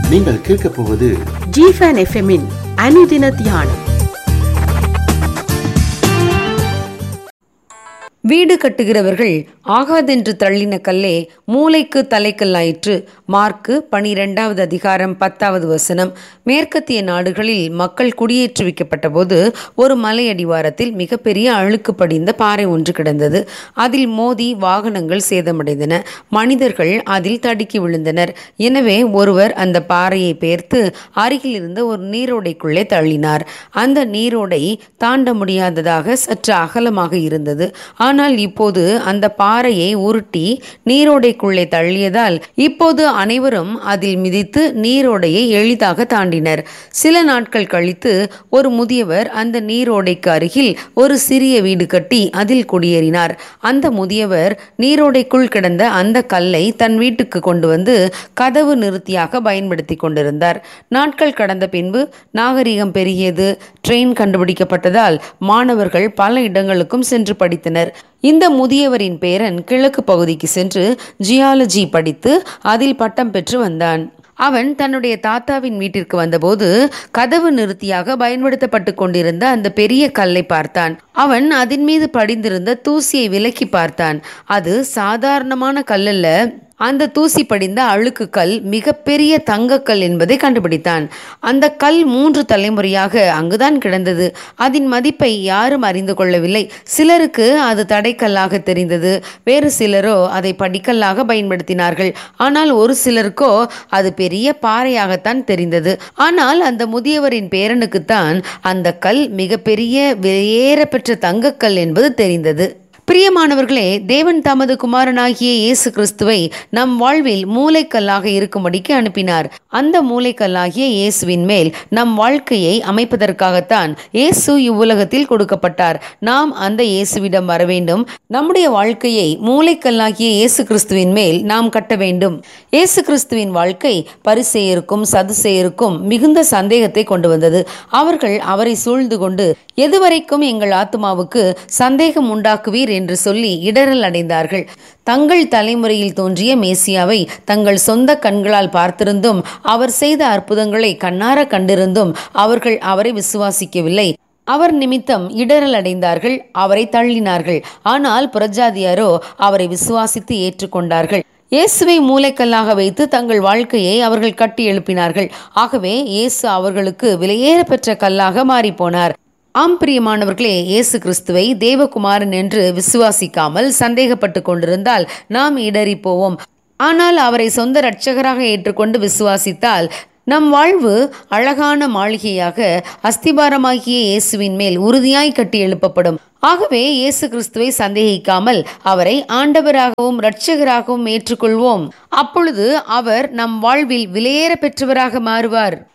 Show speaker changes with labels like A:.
A: நீங்கள் கேட்கப் போவது
B: ஜிஃபன் எஃப்எம்மின் அனுதின தியானம்
C: வீடு கட்டுகிறவர்கள் ஆகாதென்று தள்ளின கல்லே மூளைக்கு தலைக்கல்லாயிற்று மார்க்கு பனிரெண்டாவது அதிகாரம் பத்தாவது வசனம் மேற்கத்திய நாடுகளில் மக்கள் குடியேற்றுவிக்கப்பட்ட போது ஒரு மலையடிவாரத்தில் மிகப்பெரிய அழுக்கு படிந்த பாறை ஒன்று கிடந்தது அதில் மோதி வாகனங்கள் சேதமடைந்தன மனிதர்கள் அதில் தடுக்கி விழுந்தனர் எனவே ஒருவர் அந்த பாறையை பெயர்த்து அருகில் இருந்த ஒரு நீரோடைக்குள்ளே தள்ளினார் அந்த நீரோடை தாண்ட முடியாததாக சற்று அகலமாக இருந்தது ஆனால் இப்போது அந்த பாறையை உருட்டி நீரோடைக்குள்ளே தள்ளியதால் இப்போது அனைவரும் அதில் மிதித்து நீரோடையை எளிதாக தாண்டினர் சில நாட்கள் கழித்து ஒரு முதியவர் அந்த நீரோடைக்கு அருகில் ஒரு சிறிய வீடு கட்டி அதில் குடியேறினார் அந்த முதியவர் நீரோடைக்குள் கிடந்த அந்த கல்லை தன் வீட்டுக்கு கொண்டு வந்து கதவு நிறுத்தியாக பயன்படுத்தி கொண்டிருந்தார் நாட்கள் கடந்த பின்பு நாகரிகம் பெருகியது ட்ரெயின் கண்டுபிடிக்கப்பட்டதால் மாணவர்கள் பல இடங்களுக்கும் சென்று படித்தனர் இந்த முதியவரின் பேரன் கிழக்கு பகுதிக்கு சென்று ஜியாலஜி படித்து அதில் பட்டம் பெற்று வந்தான் அவன் தன்னுடைய தாத்தாவின் வீட்டிற்கு வந்தபோது கதவு நிறுத்தியாக பயன்படுத்தப்பட்டு கொண்டிருந்த அந்த பெரிய கல்லை பார்த்தான் அவன் அதன் மீது படிந்திருந்த தூசியை விலக்கி பார்த்தான் அது சாதாரணமான கல்லல்ல அந்த தூசி படிந்த அழுக்கு கல் மிகப்பெரிய தங்கக்கல் என்பதை கண்டுபிடித்தான் அந்த கல் மூன்று தலைமுறையாக அங்குதான் கிடந்தது அதன் மதிப்பை யாரும் அறிந்து கொள்ளவில்லை சிலருக்கு அது தடைக்கல்லாக தெரிந்தது வேறு சிலரோ அதை படிக்கல்லாக பயன்படுத்தினார்கள் ஆனால் ஒரு சிலருக்கோ அது பெரிய பாறையாகத்தான் தெரிந்தது ஆனால் அந்த முதியவரின் பேரனுக்குத்தான் அந்த கல் மிகப்பெரிய வெளியேற பெற்ற தங்கக்கல் என்பது தெரிந்தது பிரியமானவர்களே தேவன் தமது குமாரனாகிய இயேசு கிறிஸ்துவை நம் வாழ்வில் மூளைக்கல்லாக இருக்கும்படிக்கு அனுப்பினார் அந்த மூளைக்கல்லாகிய இயேசுவின் மேல் நம் வாழ்க்கையை அமைப்பதற்காகத்தான் இயேசு இவ்வுலகத்தில் கொடுக்கப்பட்டார் நாம் அந்த இயேசுவிடம் வர வேண்டும் நம்முடைய வாழ்க்கையை மூளைக்கல்லாகிய இயேசு கிறிஸ்துவின் மேல் நாம் கட்ட வேண்டும் இயேசு கிறிஸ்துவின் வாழ்க்கை பரிசெயருக்கும் சதுசெயருக்கும் மிகுந்த சந்தேகத்தை கொண்டு வந்தது அவர்கள் அவரை சூழ்ந்து கொண்டு எதுவரைக்கும் எங்கள் ஆத்மாவுக்கு சந்தேகம் உண்டாக்குவீர் என்று சொல்லி இடரல் அடைந்தார்கள் தங்கள் தலைமுறையில் தோன்றிய மேசியாவை தங்கள் சொந்த கண்களால் பார்த்திருந்தும் அவர் செய்த அற்புதங்களை கண்ணார கண்டிருந்தும் அவர்கள் அவரை விசுவாசிக்கவில்லை அவர் நிமித்தம் இடரல் அடைந்தார்கள் அவரை தள்ளினார்கள் ஆனால் புறஜாதியாரோ அவரை விசுவாசித்து ஏற்றுக்கொண்டார்கள் இயேசுவை மூளைக்கல்லாக வைத்து தங்கள் வாழ்க்கையை அவர்கள் கட்டி எழுப்பினார்கள் ஆகவே இயேசு அவர்களுக்கு விலையேற பெற்ற கல்லாக மாறிப்போனார் ஆம் பிரியமானவர்களே இயேசு கிறிஸ்துவை தேவகுமாரன் என்று விசுவாசிக்காமல் சந்தேகப்பட்டு கொண்டிருந்தால் நாம் இடறி போவோம் ஆனால் அவரை சொந்த இரட்சகராக ஏற்றுக்கொண்டு விசுவாசித்தால் நம் வாழ்வு அழகான மாளிகையாக அஸ்திபாரமாகிய இயேசுவின் மேல் உறுதியாய் கட்டி எழுப்பப்படும் ஆகவே இயேசு கிறிஸ்துவை சந்தேகிக்காமல் அவரை ஆண்டவராகவும் இரட்சகராகவும் ஏற்றுக்கொள்வோம் அப்பொழுது அவர் நம் வாழ்வில் விலையேற பெற்றவராக மாறுவார்